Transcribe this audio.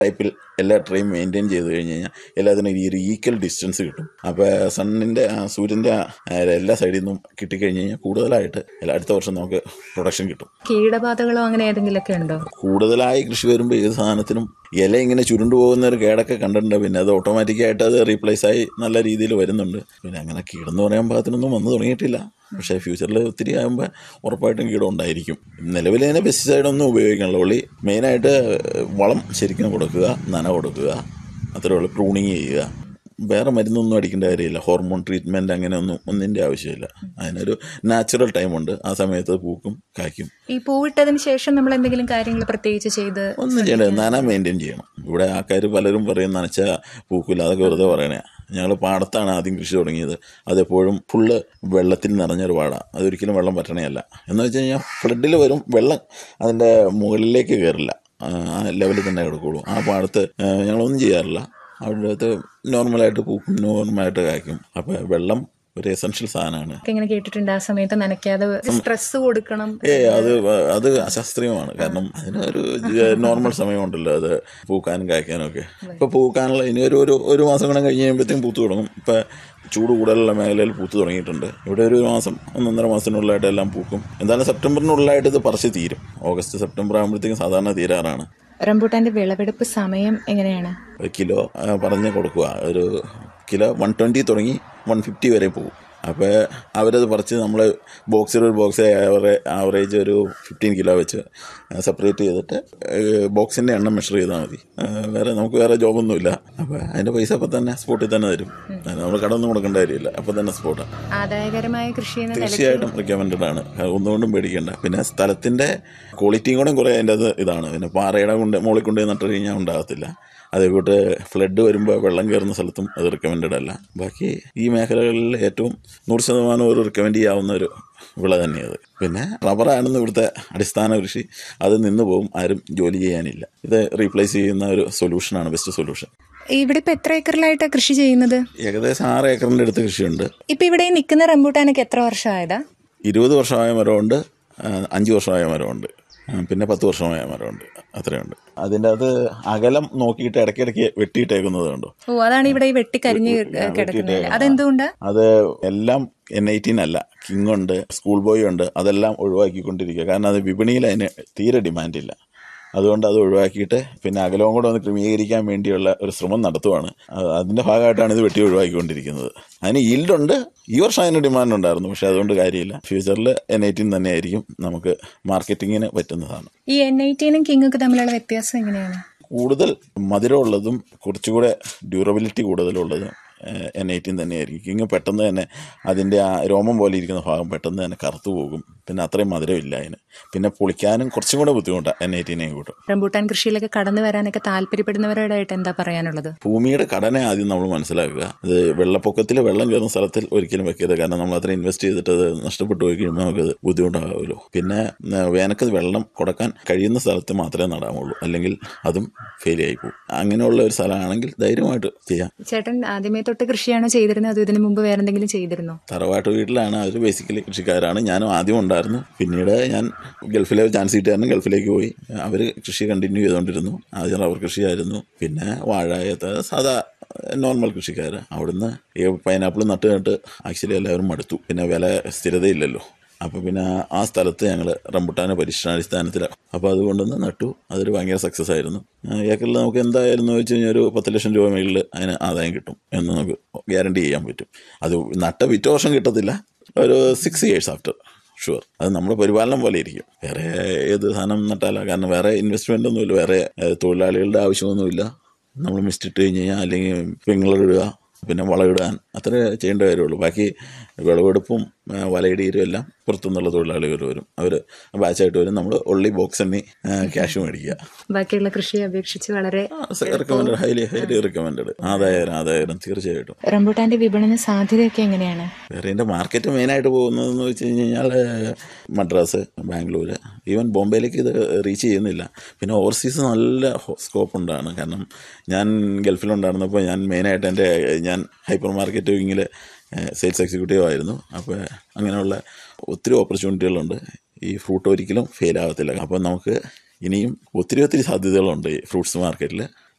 ടൈപ്പിൽ എല്ലാ ട്രെയും മെയിൻറ്റെയിൻ ചെയ്ത് കഴിഞ്ഞ് കഴിഞ്ഞാൽ എല്ലാത്തിനും ഈ ഒരു ഈക്വൽ ഡിസ്റ്റൻസ് കിട്ടും അപ്പോൾ സണ്ണിൻ്റെ സൂര്യൻ്റെ എല്ലാ സൈഡിൽ നിന്നും കിട്ടിക്കഴിഞ്ഞ് കഴിഞ്ഞാൽ കൂടുതലായിട്ട് എല്ലാ അടുത്ത വർഷം നമുക്ക് പ്രൊഡക്ഷൻ കിട്ടും കീടബാധകളോ അങ്ങനെ ഏതെങ്കിലുമൊക്കെ ഉണ്ടോ കൂടുതലായി കൃഷി വരുമ്പോൾ ഏത് സാധനത്തിനും ഇല ഇങ്ങനെ ചുരുണ്ടു പോകുന്ന ഒരു കേടൊക്കെ കണ്ടിട്ടുണ്ട് പിന്നെ അത് ഓട്ടോമാറ്റിക്കായിട്ട് അത് റീപ്ലേസ് ആയി നല്ല രീതിയിൽ വരുന്നുണ്ട് പിന്നെ അങ്ങനെ കീടെന്ന് പറയാൻ പാകത്തിനൊന്നും വന്നു തുടങ്ങിയിട്ടില്ല പക്ഷേ ഫ്യൂച്ചറിൽ ഒത്തിരി ആകുമ്പോൾ ഉറപ്പായിട്ടും കീടം ഉണ്ടായിരിക്കും നിലവിൽ തന്നെ പെസ്റ്റിസൈഡൊന്നും ഉപയോഗിക്കണല്ലോ ഉള്ളി മെയിനായിട്ട് വളം ശരിക്കും കൊടുക്കുക നന കൊടുക്കുക അത്രേ ഉള്ളൂ പ്രൂണിങ് ചെയ്യുക വേറെ മരുന്നൊന്നും അടിക്കേണ്ട കാര്യമില്ല ഹോർമോൺ ട്രീറ്റ്മെൻറ്റ് അങ്ങനെയൊന്നും ഒന്നിൻ്റെ ആവശ്യമില്ല അതിനൊരു നാച്ചുറൽ ടൈമുണ്ട് ആ സമയത്ത് പൂക്കും കായ്ക്കും ഈ പൂവിട്ടതിന് ശേഷം നമ്മൾ എന്തെങ്കിലും കാര്യങ്ങൾ പ്രത്യേകിച്ച് ചെയ്ത് ഒന്നും ചെയ്യണ്ട നന മെയിൻറ്റെയിൻ ചെയ്യണം ഇവിടെ ആൾക്കാർ പലരും പറയും നനച്ച പൂക്കില്ല അതൊക്കെ വെറുതെ പറയണേ ഞങ്ങൾ പാടത്താണ് ആദ്യം കൃഷി തുടങ്ങിയത് അതെപ്പോഴും ഫുള്ള് വെള്ളത്തിൽ നിറഞ്ഞൊരു പാടാണ് അതൊരിക്കലും വെള്ളം പറ്റണയല്ല എന്ന് വെച്ച് കഴിഞ്ഞാൽ ഫ്ലഡിൽ വരും വെള്ളം അതിൻ്റെ മുകളിലേക്ക് കയറില്ല ആ ലെവലിൽ തന്നെ കിടക്കുള്ളൂ ആ പാടത്ത് ആ, ഞങ്ങളൊന്നും ചെയ്യാറില്ല അവിടെ അകത്ത് നോർമലായിട്ട് പൂക്കും നോർമലായിട്ട് കായ്ക്കും അപ്പോൾ വെള്ളം ഒരു എസൻഷ്യൽ സാധനമാണ് ഒക്കെ ഇങ്ങനെ കേട്ടിട്ടുണ്ട് ആ സമയത്ത് നനയ്ക്കാതെ സ്ട്രെസ് കൊടുക്കണം ഏ അത് വ- അത് അശാസ്ത്രീയമാണ് കാരണം അതിനൊരു നോർമൽ സമയമുണ്ടല്ലോ അത് പൂക്കാനും കായ്ക്കാനും ഒക്കെ ഇപ്പൊ പൂക്കാനുള്ള ഇനി ഒരു ഒരു ഒരു മാസം കൂടെ കഴിഞ്ഞ് കഴിയുമ്പോഴത്തേക്കും പൂത്ത് തുടങ്ങും ഇപ്പൊ ചൂട് കൂടുതലുള്ള മേഖലയിൽ പൂത്ത് തുടങ്ങിയിട്ടുണ്ട് ഇവിടെ ഒരു മാസം ഒന്നൊന്നര മാസത്തിനുള്ളിലായിട്ട് എല്ലാം പൂക്കും എന്തായാലും സെപ്റ്റംബറിനുള്ളിലായിട്ട് ഇത് പറിച്ച് തീരും ഓഗസ്റ്റ് സെപ്റ്റംബർ ആകുമ്പോഴത്തേക്കും സാധാരണ തീരാറാണ് റംബൂട്ടാന്റെ വിളവെടുപ്പ് സമയം എങ്ങനെയാണ് ഒരു കിലോ ആ, പറഞ്ഞ് കൊടുക്കുക ഒരു കിലോ വൺ ട്വൻറ്റി തുടങ്ങി വൺ ഫിഫ്റ്റി വരെ പോകും അപ്പോൾ അവരത് പറിച്ച് നമ്മൾ ബോക്സിൽ ഒരു ബോക്സ് ആവറേജ് ഒരു ഫിഫ്റ്റീൻ കിലോ വെച്ച് സെപ്പറേറ്റ് ചെയ്തിട്ട് ബോക്സിൻ്റെ എണ്ണം മെഷർ ചെയ്താൽ മതി ആ, വേറെ നമുക്ക് വേറെ ജോബൊന്നുമില്ല അപ്പോൾ അതിൻ്റെ പൈസ അപ്പം തന്നെ സ്പോട്ടിൽ തന്നെ തരും നമ്മൾ കടമൊന്നും കൊടുക്കേണ്ട കാര്യമില്ല അപ്പം തന്നെ സ്പോട്ടാണ് ആദായകരമായ കൃഷി എന്ന നിലയ്ക്ക് തീർച്ചയായിട്ടും റിക്കമെൻഡഡ് ആണ് അത് ഒന്നുകൊണ്ടും പേടിക്കേണ്ട പിന്നെ സ്ഥലത്തിന്റെ ക്വാളിറ്റിയും കൂടെ കുറെ അതിൻ്റെ അത് ഇതാണ് പിന്നെ പാറയുടെ കൊണ്ട് മുകളിൽ കൊണ്ട് നട്ട് കഴിഞ്ഞാൽ ഉണ്ടാകത്തില്ല അതേക്കൂട്ട് ഫ്ലഡ് വരുമ്പോൾ വെള്ളം കയറുന്ന സ്ഥലത്തും അത് റിക്കമെൻഡഡ് അല്ല ബാക്കി ഈ മേഖലകളിൽ ഏറ്റവും നൂറ് ശതമാനം ഒരു റിക്കമെൻഡ് ചെയ്യാവുന്ന ഒരു വിള തന്നെയത് പിന്നെ റബ്ബറാണെന്ന് ഇവിടുത്തെ അടിസ്ഥാന കൃഷി അത് നിന്ന് പോകും ആരും ജോലി ചെയ്യാനില്ല ഇത് റീപ്ലേസ് ചെയ്യുന്ന ഒരു സൊല്യൂഷനാണ് ബെസ്റ്റ് സൊല്യൂഷൻ ഇവിടെ ഇപ്പൊ എത്ര ഏക്കറിലായിട്ട് കൃഷി ചെയ്യുന്നത് ഏകദേശം ആറ് ഏക്കറിൻ്റെ അടുത്ത് കൃഷിയുണ്ട് ഇപ്പൊ ഇവിടെ ഈ നിൽക്കുന്ന റംബൂട്ടാനൊക്കെ എത്ര വർഷമായതാ ഇരുപത് വർഷമായ മരമുണ്ട് ആ, അഞ്ച് വർഷമായ മരമുണ്ട് ആ, പിന്നെ പത്ത് വർഷമായ മരമുണ്ട് അത്രയുണ്ട് അതിൻ്റെ അത് അകലം നോക്കിയിട്ട് ഇടയ്ക്കിടയ്ക്ക് വെട്ടിയിട്ടേക്കുന്നത് കണ്ടോ ഓ അതാണ് ഇവിടെ ഈ വെട്ടിക്കരിഞ്ഞ് കിടക്കുന്നത് അതെന്തുകൊണ്ടാ അത് എല്ലാം എൻ എയ്റ്റീൻ അല്ല കിങ് ഉണ്ട് സ്കൂൾ ബോയ് ഉണ്ട് അതെല്ലാം ഒഴിവാക്കിക്കൊണ്ടിരിക്കുക കാരണം അത് വിപണിയിൽ അതിന് തീരെ ഡിമാൻഡില്ല അതുകൊണ്ട് അത് ഒഴിവാക്കിയിട്ട് പിന്നെ അകലവും കൂടെ ഒന്ന് ക്രമീകരിക്കാൻ വേണ്ടിയുള്ള ഒരു ശ്രമം നടത്തുവാണ് അത് അതിന്റെ ഭാഗമായിട്ടാണ് ഇത് വെട്ടി ഒഴിവാക്കിക്കൊണ്ടിരിക്കുന്നത് അതിന് ഈൽഡുണ്ട് ഈ വർഷം അതിന് ഡിമാൻഡ് ഉണ്ടായിരുന്നു പക്ഷെ അതുകൊണ്ട് കാര്യമില്ല ഫ്യൂച്ചറിൽ എൻ എയ്റ്റീൻ തന്നെയായിരിക്കും നമുക്ക് മാർക്കറ്റിങ്ങിന് പറ്റുന്നതാണ് ഈ എൻ ഐറ്റീനും കിങ്ങൊക്കെ തമ്മിലുള്ള വ്യത്യാസം എങ്ങനെയാണ് കൂടുതൽ മധുരമുള്ളതും കുറച്ചുകൂടെ ഡ്യൂറബിലിറ്റി കൂടുതലുള്ളതും എൻ എയ്റ്റീൻ തന്നെയായിരിക്കും കിങ് പെട്ടെന്ന് തന്നെ അതിൻ്റെ ആ രോമം പോലെ ഇരിക്കുന്ന ഭാഗം പെട്ടെന്ന് തന്നെ കറുത്തു പോകും പിന്നെ അത്രയും മധുരമില്ല അതിന് പിന്നെ പൊളിക്കാനും കുറച്ചും കൂടെ ബുദ്ധിമുട്ടാണ് എൻ എയ്റ്റീനെയും കൂട്ടും റംബൂട്ടാൻ കൃഷിയിലൊക്കെ കടന്നു വരാനൊക്കെ താല്പര്യപ്പെടുന്നവരോടായിട്ട് എന്താ പറയാനുള്ളത് ഭൂമിയുടെ ഘടന ആദ്യം നമ്മൾ മനസ്സിലാക്കുക അത് വെള്ളപ്പൊക്കത്തിൽ വെള്ളം കയറുന്ന സ്ഥലത്തിൽ ഒരിക്കലും വെക്കരുത് കാരണം നമ്മൾ അത്ര ഇൻവെസ്റ്റ് ചെയ്തിട്ട് അത് നഷ്ടപ്പെട്ടു പോയി കഴിയുമ്പോൾ നമുക്കത് ബുദ്ധിമുട്ടാകുമല്ലോ പിന്നെ ആ, വേനൽക്ക് വെള്ളം കൊടുക്കാൻ കഴിയുന്ന സ്ഥലത്ത് മാത്രമേ നടാമുള്ളൂ അല്ലെങ്കിൽ അതും ഫെയിൽ ആയി പോകും അങ്ങനെയുള്ള ഒരു സ്ഥലമാണെങ്കിൽ ധൈര്യമായിട്ട് ചെയ്യാം ചേട്ടൻ ആദ്യമേ തൊട്ട് കൃഷിയാണോ ചെയ്തിരുന്നത് അതോ ഇതിനു മുമ്പ് വേറെ എന്തെങ്കിലും ചെയ്തിരുന്നോ തറവാട്ട് വീട്ടിലാണ് അവർ ബേസിക്കലി കൃഷിക്കാരാണ് ഞാനും ആദ്യം ഉണ്ടായിരുന്നു പിന്നീട് ഞാൻ ഗൾഫിലെ ചാൻസ് കിട്ടിയായിരുന്നു ഗൾഫിലേക്ക് പോയി അവർ കൃഷി കണ്ടിന്യൂ ചെയ്തുകൊണ്ടിരുന്നു ആദ്യം റബ്ബർ കൃഷിയായിരുന്നു പിന്നെ വാഴ ഏത്ത സാധാ നോർമൽ കൃഷിക്കാർ അവിടുന്ന് ഈ പൈനാപ്പിൾ നട്ട് നട്ട് ആക്ച്വലി എല്ലാവരും മടുത്തു പിന്നെ വില സ്ഥിരതയില്ലല്ലോ അപ്പോൾ പിന്നെ ആ സ്ഥലത്ത് ഞങ്ങൾ റംബുട്ടാനെ പരീക്ഷണാടിസ്ഥാനത്തിൽ അപ്പോൾ അതുകൊണ്ടൊന്ന് നട്ടു അതൊരു ഭയങ്കര സക്സസ് ആയിരുന്നു ആ, ഏക്കറിൽ നമുക്ക് എന്തായാലും എന്ന് വെച്ച് കഴിഞ്ഞാൽ ഒരു പത്ത് ലക്ഷം രൂപ മേളിൽ അതിന് ആദായം കിട്ടും എന്ന് നമുക്ക് ഗ്യാരണ്ടി ചെയ്യാൻ പറ്റും അത് നട്ട പിറ്റേ വർഷം കിട്ടത്തില്ല ഒരു സിക്സ് ഇയേഴ്സ് ആഫ്റ്റർ ഷുവർ അത് നമ്മുടെ പരിപാലനം പോലെ ഇരിക്കും വേറെ ഏത് സാധനം നട്ടാല കാരണം വേറെ ഇൻവെസ്റ്റ്മെൻ്റ് ഒന്നുമില്ല വേറെ ഏഹ്, തൊഴിലാളികളുടെ ആവശ്യമൊന്നുമില്ല നമ്മൾ മിസ്റ്റിട്ട് കഴിഞ്ഞ് കഴിഞ്ഞാൽ അല്ലെങ്കിൽ പിങ്ങളിടുക പിന്നെ വളമിടാൻ അത്രേ ചെയ്യേണ്ട കാര്യമുള്ളൂ ബാക്കി വിളവെടുപ്പും ആ, വലയിടീരും എല്ലാം പുറത്തുനിന്നുള്ള തൊഴിലാളികൾ വരും അവർ ബാച്ചായിട്ട് വരും നമ്മൾ ഒള്ളി ബോക്സ് എണ്ണി ക്യാഷ് മേടിക്കുക ബാക്കിയുള്ള കൃഷിയെ അപേക്ഷിച്ച് വളരെ റെക്കമെൻഡ് ഹൈലി ഹൈലി റെക്കമെൻഡഡ് ആദായം ആദായം തീർച്ചയായിട്ടും റംബൂട്ടാന്റെ വിപണന സാധ്യതയൊക്കെ എങ്ങനെയാണ് വേറെ ഇതിൻ്റെ മാർക്കറ്റ് മെയിനായിട്ട് പോകുന്നതെന്ന് വെച്ച് കഴിഞ്ഞ് കഴിഞ്ഞാൽ മദ്രാസ് ബാംഗ്ലൂർ ഈവൻ ബോംബെയിലേക്ക് ഇത് റീച്ച് ചെയ്യുന്നില്ല പിന്നെ ഓവർസീസ് നല്ല സ്കോപ്പ് ഉണ്ടാണ് കാരണം ഞാൻ ഗൾഫിലുണ്ടായിരുന്നപ്പോൾ ഞാൻ മെയിനായിട്ട് എൻ്റെ ഞാൻ ഹൈപ്പർ മാർക്കറ്റിങ്ങിൽ സെയിൽസ് എക്സിക്യൂട്ടീവ് ആയിരുന്നു അപ്പോൾ അങ്ങനെയുള്ള ഒത്തിരി ഓപ്പർച്യൂണിറ്റികളുണ്ട് ഈ ഫ്രൂട്ട് ഒരിക്കലും ഫെയിൽ ആകത്തില്ല അപ്പോൾ നമുക്ക് ഇനിയും ഒത്തിരി ഒത്തിരി സാധ്യതകളുണ്ട് ഈ ഫ്രൂട്ട്സ് മാർക്കറ്റിൽ